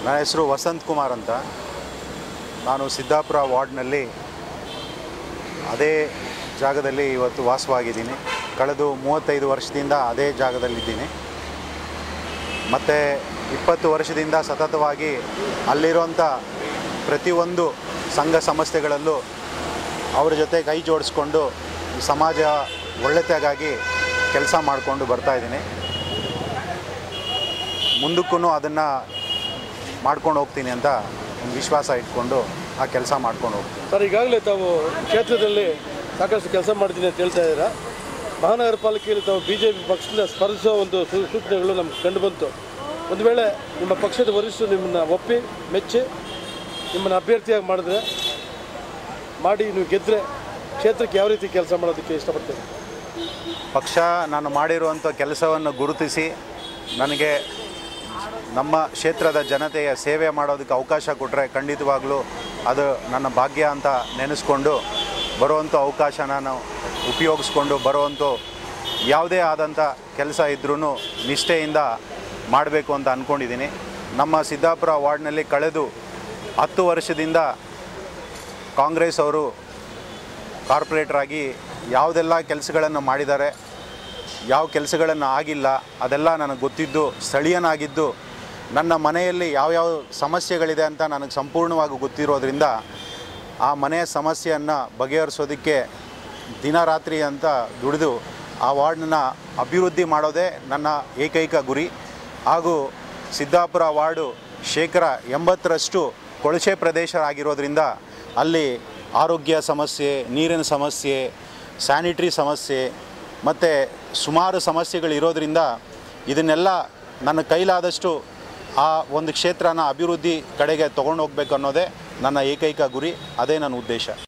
ನನ್ನ ಹೆಸರು ವಸಂತ್ ಕುಮಾರ್ ಅಂತ ನಾನು ಸಿದ್ದಾಪುರ ವಾರ್ಡ್ನಲ್ಲಿ ಅದೇ ಜಾಗದಲ್ಲಿ ಇವತ್ತು ವಾಸವಾಗಿದ್ದೀನಿ ಕಳೆದು ಮೂವತ್ತೈದು ವರ್ಷದಿಂದ ಅದೇ ಜಾಗದಲ್ಲಿದ್ದೀನಿ ಮತ್ತು ಇಪ್ಪತ್ತು ವರ್ಷದಿಂದ ಸತತವಾಗಿ ಅಲ್ಲಿರುವಂಥ ಪ್ರತಿಯೊಂದು ಸಂಘ ಸಂಸ್ಥೆಗಳಲ್ಲೂ ಅವ್ರ ಜೊತೆ ಕೈ ಜೋಡಿಸ್ಕೊಂಡು ಈ ಸಮಾಜ ಒಳ್ಳೆತೆಗಾಗಿ ಕೆಲಸ ಮಾಡಿಕೊಂಡು ಬರ್ತಾಯಿದ್ದೀನಿ ಮುಂದಕ್ಕೂ ಅದನ್ನು ಮಾಡ್ಕೊಂಡು ಹೋಗ್ತೀನಿ ಅಂತ ಒಂದು ವಿಶ್ವಾಸ ಇಟ್ಕೊಂಡು ಆ ಕೆಲಸ ಮಾಡ್ಕೊಂಡು ಹೋಗ್ತೀನಿ ಸರ್ ಈಗಾಗಲೇ ತಾವು ಕ್ಷೇತ್ರದಲ್ಲಿ ಸಾಕಷ್ಟು ಕೆಲಸ ಮಾಡ್ತೀನಿ ಅಂತ ಹೇಳ್ತಾ ಇದ್ದೀರಾ ಮಹಾನಗರ ಪಾಲಿಕೆಯಲ್ಲಿ ತಾವು ಬಿ ಜೆ ಪಿ ಪಕ್ಷದಿಂದ ಸ್ಪರ್ಧಿಸೋ ಒಂದು ಸೂ- ಸೂಚನೆಗಳು ನಮ್ಗೆ ಕಂಡು ಬಂತು ಒಂದು ವೇಳೆ ನಿಮ್ಮ ಪಕ್ಷದ ವರಿಷ್ಠರು ನಿಮ್ಮನ್ನು ಒಪ್ಪಿ ಮೆಚ್ಚಿ ನಿಮ್ಮನ್ನು ಅಭ್ಯರ್ಥಿಯಾಗಿ ಮಾಡಿದ್ರೆ ಮಾಡಿ ನೀವು ಗೆದ್ದರೆ ಕ್ಷೇತ್ರಕ್ಕೆ ಯಾವ ರೀತಿ ಕೆಲಸ ಮಾಡೋದಕ್ಕೆ ಇಷ್ಟಪಡ್ತೀರಿ ಪಕ್ಷ ನಾನು ಮಾಡಿರುವಂಥ ಕೆಲಸವನ್ನು ಗುರುತಿಸಿ ನನಗೆ ನಮ್ಮ ಕ್ಷೇತ್ರದ ಜನತೆಯ ಸೇವೆ ಮಾಡೋದಕ್ಕೆ ಅವಕಾಶ ಕೊಟ್ಟರೆ ಖಂಡಿತವಾಗ್ಲೂ ಅದು ನನ್ನ ಭಾಗ್ಯ ಅಂತ ನೆನೆಸ್ಕೊಂಡು ಬರುವಂಥ ಅವಕಾಶ ನಾನು ಉಪಯೋಗಿಸ್ಕೊಂಡು ಬರುವಂಥ ಯಾವುದೇ ಆದಂಥ ಕೆಲಸ ಇದ್ರೂ ನಿಷ್ಠೆಯಿಂದ ಮಾಡಬೇಕು ಅಂತ ಅಂದ್ಕೊಂಡಿದ್ದೀನಿ ನಮ್ಮ ಸಿದ್ದಾಪುರ ವಾರ್ಡ್ನಲ್ಲಿ ಕಳೆದು ಹತ್ತು ವರ್ಷದಿಂದ ಕಾಂಗ್ರೆಸ್ ಅವರು ಕಾರ್ಪೊರೇಟರ್ ಆಗಿ ಯಾವುದೆಲ್ಲ ಕೆಲಸಗಳನ್ನು ಮಾಡಿದ್ದಾರೆ ಯಾವ ಕೆಲಸಗಳನ್ನು ಆಗಿಲ್ಲ ಅದೆಲ್ಲ ನನಗೆ ಗೊತ್ತಿದ್ದು ಸ್ಥಳೀಯನಾಗಿದ್ದು ನನ್ನ ಮನೆಯಲ್ಲಿ ಯಾವ್ಯಾವ ಸಮಸ್ಯೆಗಳಿದೆ ಅಂತ ನನಗೆ ಸಂಪೂರ್ಣವಾಗಿ ಗೊತ್ತಿರೋದ್ರಿಂದ ಆ ಮನೆಯ ಸಮಸ್ಯೆಯನ್ನು ಬಗೆಹರಿಸೋದಕ್ಕೆ ದಿನ ರಾತ್ರಿ ಅಂತ ದುಡಿದು ಆ ವಾರ್ಡನ್ನ ಅಭಿವೃದ್ಧಿ ಮಾಡೋದೇ ನನ್ನ ಏಕೈಕ ಗುರಿ ಹಾಗೂ ಸಿದ್ದಾಪುರ ವಾರ್ಡು ಶೇಕಡ ಎಂಬತ್ತರಷ್ಟು ಕೊಳಚೆ ಪ್ರದೇಶ ಆಗಿರೋದ್ರಿಂದ ಅಲ್ಲಿ ಆರೋಗ್ಯ ಸಮಸ್ಯೆ ನೀರಿನ ಸಮಸ್ಯೆ ಸ್ಯಾನಿಟ್ರಿ ಸಮಸ್ಯೆ ಮತ್ತು ಸುಮಾರು ಸಮಸ್ಯೆಗಳಿರೋದ್ರಿಂದ ಇದನ್ನೆಲ್ಲ ನನ್ನ ಕೈಲಾದಷ್ಟು ಆ ಒಂದು ಕ್ಷೇತ್ರನ ಅಭಿವೃದ್ಧಿ ಕಡೆಗೆ ತೊಗೊಂಡು ಹೋಗ್ಬೇಕು ಅನ್ನೋದೇ ನನ್ನ ಏಕೈಕ ಗುರಿ ಅದೇ ನನ್ನ ಉದ್ದೇಶ